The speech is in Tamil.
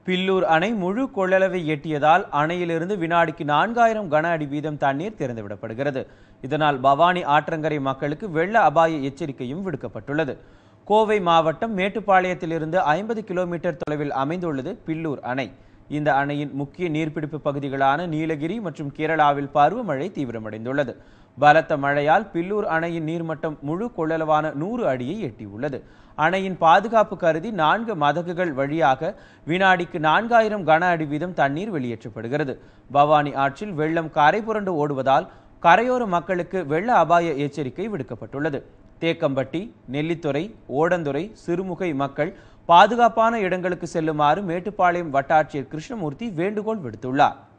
பில்லூர் அணை முழு கொள்ளளவை எட்டியதால் அணையிலிருந்து வினாடிக்கு நான்காயிரம் கன அடி வீதம் தண்ணீர் திறந்துவிடப்படுகிறது இதனால் பவானி ஆற்றங்கரை மக்களுக்கு வெள்ள அபாய எச்சரிக்கையும் விடுக்கப்பட்டுள்ளது கோவை மாவட்டம் மேட்டுப்பாளையத்திலிருந்து ஐம்பது கிலோமீட்டர் தொலைவில் அமைந்துள்ளது பில்லூர் அணை இந்த அணையின் முக்கிய நீர்பிடிப்பு பகுதிகளான நீலகிரி மற்றும் கேரளாவில் பருவமழை தீவிரமடைந்துள்ளது பலத்த மழையால் பில்லூர் அணையின் நீர்மட்டம் முழு கொள்ளளவான நூறு அடியை எட்டியுள்ளது அணையின் பாதுகாப்பு கருதி நான்கு மதகுகள் வழியாக வினாடிக்கு நான்காயிரம் கன அடி வீதம் தண்ணீர் வெளியேற்றப்படுகிறது பவானி ஆற்றில் வெள்ளம் கரை புரண்டு ஓடுவதால் கரையோர மக்களுக்கு வெள்ள அபாய எச்சரிக்கை விடுக்கப்பட்டுள்ளது தேக்கம்பட்டி நெல்லித்துறை ஓடந்துறை சிறுமுகை மக்கள் பாதுகாப்பான இடங்களுக்கு செல்லுமாறு மேட்டுப்பாளையம் வட்டாட்சியர் கிருஷ்ணமூர்த்தி வேண்டுகோள் விடுத்துள்ளார்